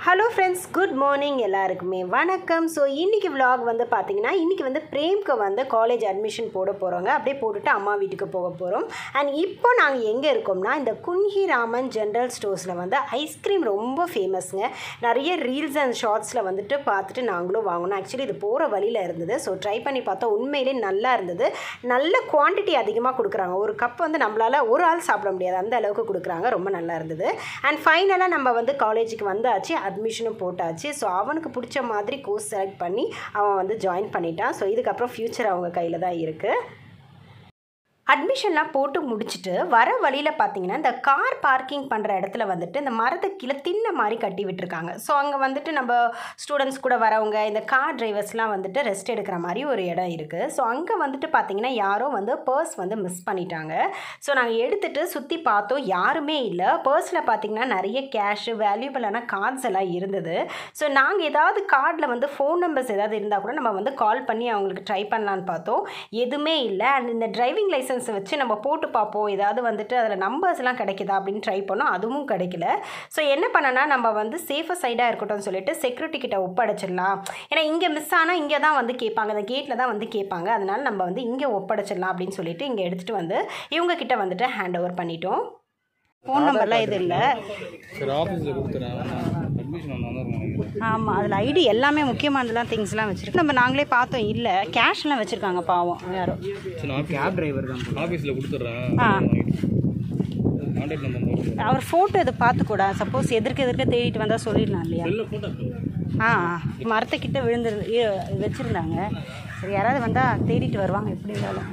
Hello friends good morning எல்லாருக்குமே வணக்கம் so இன்றைக்கி vlog வந்து பார்த்தீங்கன்னா இன்றைக்கி வந்து பிரேம்க்கு வந்து காலேஜ் அட்மிஷன் போட போகிறோங்க அப்படியே போட்டுட்டு அம்மா வீட்டுக்கு போக போகிறோம் அண்ட் இப்போ நாங்கள் எங்கே இருக்கோம்னா இந்த குன்ஹி ராமன் ஜென்ரல் ஸ்டோர்ஸில் வந்து ஐஸ்கிரீம் ரொம்ப ஃபேமஸ்ங்க நிறைய ரீல்ஸ் அண்ட் ஷார்ட்ஸில் வந்துட்டு பார்த்துட்டு நாங்களும் வாங்கினோம் ஆக்சுவலி இது போகிற வழியில் இருந்தது ஸோ ட்ரை பண்ணி பார்த்தா உண்மையிலே நல்லா இருந்தது நல்ல குவான்டிட்டி அதிகமாக கொடுக்குறாங்க ஒரு கப் வந்து நம்மளால் ஒரு ஆள் சாப்பிட முடியாது அந்த அளவுக்கு கொடுக்குறாங்க ரொம்ப நல்லா இருந்தது அண்ட் ஃபைனலாக நம்ம வந்து காலேஜுக்கு வந்தாச்சு அட்மிஷனும் போட்டாச்சு ஸோ அவனுக்கு பிடிச்ச மாதிரி கோர்ஸ் செலக்ட் பண்ணி அவன் வந்து ஜாயின் பண்ணிட்டான் ஸோ இதுக்கப்புறம் ஃப்யூச்சர் அவங்க கையில் தான் இருக்குது அட்மிஷன்லாம் போட்டு முடிச்சுட்டு வர வழியில் பார்த்தீங்கன்னா இந்த கார் பார்க்கிங் பண்ணுற இடத்துல வந்துட்டு இந்த மரத்தை கீழே தின்ன மாதிரி கட்டி விட்டுருக்காங்க ஸோ அங்கே வந்துட்டு நம்ம ஸ்டூடெண்ட்ஸ் கூட வரவங்க இந்த கார் டிரைவர்ஸ்லாம் வந்துட்டு ரெஸ்ட் எடுக்கிற மாதிரி ஒரு இடம் இருக்குது ஸோ அங்கே வந்துட்டு பார்த்தீங்கன்னா யாரோ வந்து பர்ஸ் வந்து மிஸ் பண்ணிட்டாங்க ஸோ நாங்கள் எடுத்துகிட்டு சுற்றி பார்த்தோம் யாருமே இல்லை பர்ஸில் பார்த்தீங்கன்னா நிறைய கேஷு வேல்யூபிளான கார்ட்ஸ் எல்லாம் இருந்தது ஸோ நாங்கள் ஏதாவது கார்டில் வந்து ஃபோன் நம்பர்ஸ் ஏதாவது இருந்தால் கூட நம்ம வந்து கால் பண்ணி அவங்களுக்கு ட்ரை பண்ணலான்னு பார்த்தோம் எதுவுமே இல்லை அண்ட் இந்த டிரைவிங் லைசன்ஸ் வச்சு நம்ம போட்டு பார்ப்போம் ஏதாவது வந்துட்டு அதில் நம்பர்ஸ்லாம் கிடைக்குதா அப்படின்னு ட்ரை பண்ணோம் அதுவும் கிடைக்கல ஸோ என்ன பண்ணனா நம்ம வந்து சேஃபர் சைடாக இருக்கட்டும்னு சொல்லிட்டு செக்யூரிட்டி கிட்ட ஒப்படைச்சிடலாம் ஏன்னா இங்கே மிஸ் ஆனால் இங்கே தான் வந்து கேட்பாங்க அந்த கேட்டில் தான் வந்து கேட்பாங்க அதனால நம்ம வந்து இங்கே ஒப்படைச்சிடலாம் அப்படின்னு சொல்லிட்டு இங்கே எடுத்துகிட்டு வந்து இவங்க கிட்ட வந்துட்டு ஹேண்ட் ஓவர் பண்ணிட்டோம் ஃபோன் நம்பர்லாம் எதுவும் இல்லை சரி ஆஃபீஸில் கொடுத்துறேன் அட்மிஷன் ஒன்று வந்துருக்கேன் ஆமாம் அதில் ஐடி எல்லாமே முக்கியமானதெல்லாம் திங்ஸ்லாம் வச்சுருக்கு நம்ம நாங்களே பார்த்தோம் இல்லை கேஷ்லாம் வச்சுருக்காங்க பாவம் யாரோ சரி நான் கேப் டிரைவர் தான் ஆஃபீஸில் கொடுத்துட்றேன் ஆ. கான்டாக்ட் நம்பர் போட்டு அவர் ஃபோட்டோ இதை பார்த்து கூட சப்போஸ் எதிர்க்க எதிர்க்க தேடிட்டு வந்தால் சொல்லிடலாம் இல்லையா செல்லில் ஃபோட்டோ ஆ மரத்துக்கிட்ட விழுந்துரு இ- வச்சுருந்தாங்க சரி யாராவது வந்தால் தேடிட்டு வருவாங்க எப்படி இருந்தாலும்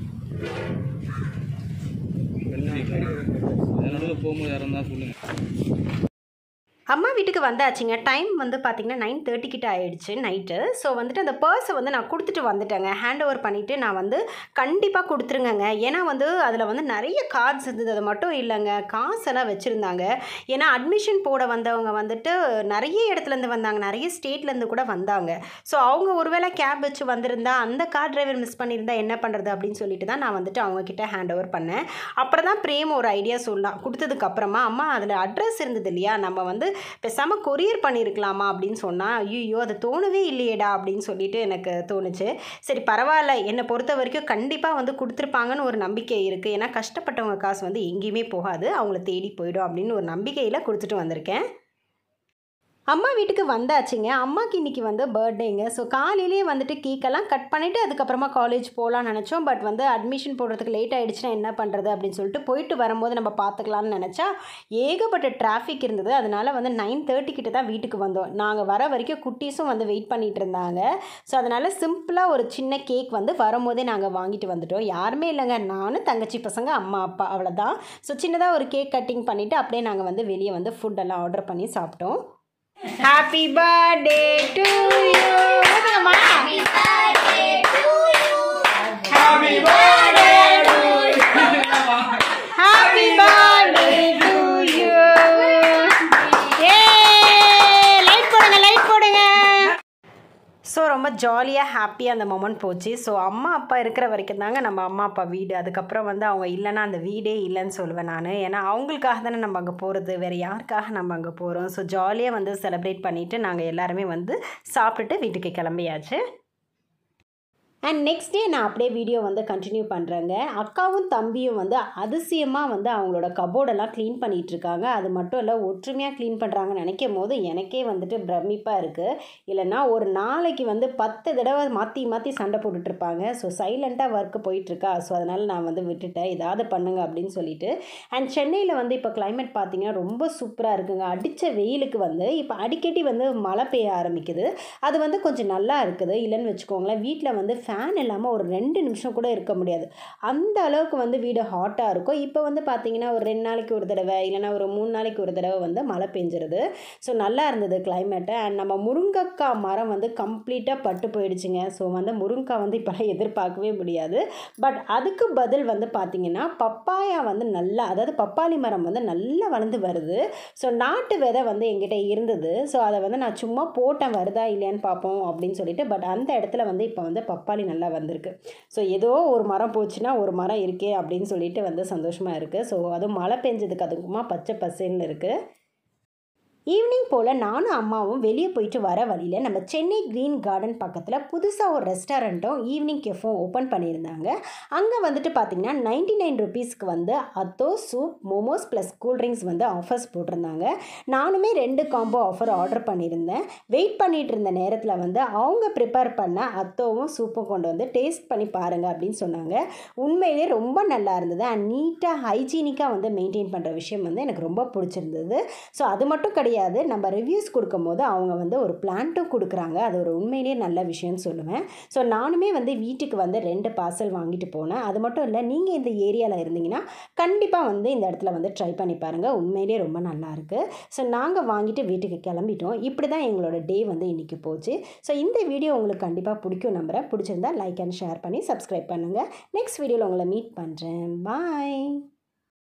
நடுவில் போகும்போது யாரும் இருந்தால் சொல்லுங்கள் அம்மா வீட்டுக்கு வந்தாச்சுங்க டைம் வந்து பார்த்திங்கன்னா நைன் தேர்ட்டி கிட்ட ஆயிடுச்சு நைட்டு ஸோ வந்துட்டு அந்த பர்ஸை வந்து நான் கொடுத்துட்டு வந்துட்டேங்க ஹேண்ட் ஓவர் பண்ணிவிட்டு நான் வந்து கண்டிப்பாக கொடுத்துருங்கங்க ஏன்னா வந்து அதில் வந்து நிறைய கார்ட்ஸ் இருந்தது அது மட்டும் இல்லைங்க காசெல்லாம் வச்சுருந்தாங்க ஏன்னா அட்மிஷன் போட வந்தவங்க வந்துட்டு நிறைய இடத்துலேருந்து வந்தாங்க நிறைய ஸ்டேட்லேருந்து கூட வந்தாங்க ஸோ அவங்க ஒருவேளை கேப் வச்சு வந்திருந்தா அந்த கார் டிரைவர் மிஸ் பண்ணியிருந்தா என்ன பண்ணுறது அப்படின்னு சொல்லிட்டு தான் நான் வந்துட்டு அவங்க கிட்ட ஹேண்ட் ஓவர் பண்ணேன் அப்புறம் தான் பிரேம் ஒரு ஐடியா சொல்லலாம் கொடுத்ததுக்கு அப்புறமா அம்மா அதில் அட்ரஸ் இருந்தது இல்லையா நம்ம வந்து பேசாமல் கொரியர் பண்ணியிருக்கலாமா அப்படின்னு சொன்னால் ஐயோ அது தோணவே இல்லையேடா அப்படின்னு சொல்லிட்டு எனக்கு தோணுச்சு சரி பரவாயில்ல என்னை பொறுத்த வரைக்கும் கண்டிப்பாக வந்து கொடுத்துருப்பாங்கன்னு ஒரு நம்பிக்கை இருக்குது ஏன்னா கஷ்டப்பட்டவங்க காசு வந்து எங்கேயுமே போகாது அவங்கள தேடி போயிடும் அப்படின்னு ஒரு நம்பிக்கையில் கொடுத்துட்டு வந்திருக்கேன் அம்மா வீட்டுக்கு வந்தாச்சுங்க அம்மாக்கு இன்றைக்கி வந்து பர்த்டேங்க ஸோ காலையிலேயே வந்துட்டு கேக்கெல்லாம் கட் பண்ணிவிட்டு அதுக்கப்புறமா காலேஜ் போகலான்னு நினச்சோம் பட் வந்து அட்மிஷன் போடுறதுக்கு லேட் ஆகிடுச்சுன்னா என்ன பண்ணுறது அப்படின்னு சொல்லிட்டு போயிட்டு வரும்போது நம்ம பார்த்துக்கலாம்னு நினச்சா ஏகப்பட்ட டிராஃபிக் இருந்தது அதனால் வந்து நைன் தேர்ட்டி கிட்ட தான் வீட்டுக்கு வந்தோம் நாங்கள் வர வரைக்கும் குட்டீஸும் வந்து வெயிட் பண்ணிகிட்டு இருந்தாங்க ஸோ அதனால் சிம்பிளாக ஒரு சின்ன கேக் வந்து வரும்போதே நாங்கள் வாங்கிட்டு வந்துட்டோம் யாருமே இல்லைங்க நானும் தங்கச்சி பசங்க அம்மா அப்பா அவ்வளோதான் ஸோ சின்னதாக ஒரு கேக் கட்டிங் பண்ணிவிட்டு அப்படியே நாங்கள் வந்து வெளியே வந்து ஃபுட்டெல்லாம் ஆர்டர் பண்ணி சாப்பிட்டோம் happy birthday to you happy birthday to you happy birthday to happy birthday to you ஏ லைட் போடுங்க லைட் போடுங்க ஸோ ரொம்ப ஜாலியாக ஹாப்பியாக அந்த மொமெண்ட் போச்சு ஸோ அம்மா அப்பா இருக்கிற வரைக்கும் தாங்க நம்ம அம்மா அப்பா வீடு அதுக்கப்புறம் வந்து அவங்க இல்லைன்னா அந்த வீடே இல்லைன்னு சொல்லுவேன் நான் ஏன்னா அவங்களுக்காக தானே நம்ம அங்கே போகிறது வேறு யாருக்காக நம்ம அங்கே போகிறோம் ஸோ ஜாலியாக வந்து செலிப்ரேட் பண்ணிவிட்டு நாங்கள் எல்லாருமே வந்து சாப்பிட்டுட்டு வீட்டுக்கு கிளம்பியாச்சு அண்ட் நெக்ஸ்ட் டே நான் அப்படியே வீடியோ வந்து கண்டினியூ பண்ணுறேங்க அக்காவும் தம்பியும் வந்து அதிசயமாக வந்து அவங்களோட கபோர்டெல்லாம் க்ளீன் பண்ணிகிட்டு இருக்காங்க அது மட்டும் இல்லை ஒற்றுமையாக க்ளீன் பண்ணுறாங்கன்னு நினைக்கும் போது எனக்கே வந்துட்டு பிரமிப்பாக இருக்குது இல்லைன்னா ஒரு நாளைக்கு வந்து பத்து தடவை மாற்றி மாற்றி சண்டை போட்டுட்ருப்பாங்க ஸோ சைலண்ட்டாக ஒர்க்கு போயிட்டுருக்கா ஸோ அதனால் நான் வந்து விட்டுட்டேன் ஏதாவது பண்ணுங்க அப்படின்னு சொல்லிட்டு அண்ட் சென்னையில் வந்து இப்போ climate பார்த்தீங்கன்னா ரொம்ப சூப்பராக இருக்குங்க அடித்த வெயிலுக்கு வந்து இப்போ அடிக்கடி வந்து மழை பெய்ய ஆரம்பிக்குது அது வந்து கொஞ்சம் நல்லா இருக்குது இல்லைன்னு வச்சுக்கோங்களேன் வீட்டில் வந்து ஃபேன் இல்லாமல் ஒரு ரெண்டு நிமிஷம் கூட இருக்க முடியாது அந்த அளவுக்கு வந்து வீடு ஹாட்டாக இருக்கும் இப்போ வந்து பார்த்தீங்கன்னா ஒரு ரெண்டு நாளைக்கு ஒரு தடவை இல்லைன்னா ஒரு மூணு நாளைக்கு ஒரு தடவை வந்து மழை பெஞ்சிருது ஸோ நல்லா இருந்தது கிளைமேட்டு அண்ட் நம்ம முருங்கைக்காய் மரம் வந்து கம்ப்ளீட்டாக பட்டு போயிடுச்சுங்க ஸோ வந்து முருங்கைக்காய் வந்து இப்போலாம் எதிர்பார்க்கவே முடியாது பட் அதுக்கு பதில் வந்து பார்த்தீங்கன்னா பப்பாயா வந்து நல்லா அதாவது பப்பாளி மரம் வந்து நல்லா வளர்ந்து வருது ஸோ நாட்டு விதை வந்து எங்கிட்ட இருந்தது ஸோ அதை வந்து நான் சும்மா போட்டேன் வருதா இல்லையான்னு பார்ப்போம் அப்படின்னு சொல்லிட்டு பட் அந்த இடத்துல வந்து இப்போ வந்து பப்பாளி நல்லா வந்திருக்கு ஸோ ஏதோ ஒரு மரம் போச்சுன்னா ஒரு மரம் இருக்கே அப்படின்னு சொல்லிட்டு வந்து சந்தோஷமாக இருக்குது ஸோ அதுவும் மழை பெஞ்சதுக்கு அதுக்குமா பச்சை பசேல்னு இருக்குது ஈவினிங் போல் நானும் அம்மாவும் வெளியே போயிட்டு வர வழியில் நம்ம சென்னை க்ரீன் கார்டன் பக்கத்தில் புதுசாக ஒரு ரெஸ்டாரண்ட்டும் ஈவினிங் கெஃபும் ஓப்பன் பண்ணியிருந்தாங்க அங்கே வந்துட்டு பார்த்தீங்கன்னா நைன்டி நைன் ருபீஸ்க்கு வந்து அத்தோ சூப் மோமோஸ் ப்ளஸ் கூல்ட்ரிங்க்ஸ் வந்து ஆஃபர்ஸ் போட்டிருந்தாங்க நானுமே ரெண்டு காம்போ ஆஃபர் ஆர்டர் பண்ணியிருந்தேன் வெயிட் பண்ணிட்டு இருந்த நேரத்தில் வந்து அவங்க ப்ரிப்பேர் பண்ண அத்தோவும் சூப்பும் கொண்டு வந்து டேஸ்ட் பண்ணி பாருங்கள் அப்படின்னு சொன்னாங்க உண்மையிலே ரொம்ப நல்லா இருந்தது அண்ட் நீட்டாக ஹைஜீனிக்காக வந்து மெயின்டைன் பண்ணுற விஷயம் வந்து எனக்கு ரொம்ப பிடிச்சிருந்தது ஸோ அது மட்டும் கிடையாது நம்ம ரிவ்யூஸ் கொடுக்கும்போது அவங்க வந்து ஒரு பிளான்ட்டும் கொடுக்குறாங்க அது ஒரு உண்மையிலேயே நல்ல விஷயம்னு சொல்லுவேன் ஸோ நானுமே வந்து வீட்டுக்கு வந்து ரெண்டு பார்சல் வாங்கிட்டு போனேன் அது மட்டும் இல்லை நீங்கள் இந்த ஏரியாவில் இருந்தீங்கன்னா கண்டிப்பாக வந்து இந்த இடத்துல வந்து ட்ரை பண்ணி பாருங்கள் உண்மையிலேயே ரொம்ப நல்லா இருக்குது ஸோ நாங்கள் வாங்கிட்டு வீட்டுக்கு கிளம்பிட்டோம் இப்படி தான் எங்களோட டே வந்து இன்றைக்கி போச்சு ஸோ இந்த வீடியோ உங்களுக்கு கண்டிப்பாக பிடிக்கும் நம்புகிறேன் பிடிச்சிருந்தா லைக் அண்ட் ஷேர் பண்ணி சப்ஸ்கிரைப் பண்ணுங்கள் நெக்ஸ்ட் வீடியோவில் உங்களை மீட் பண்ணுறேன் பாய்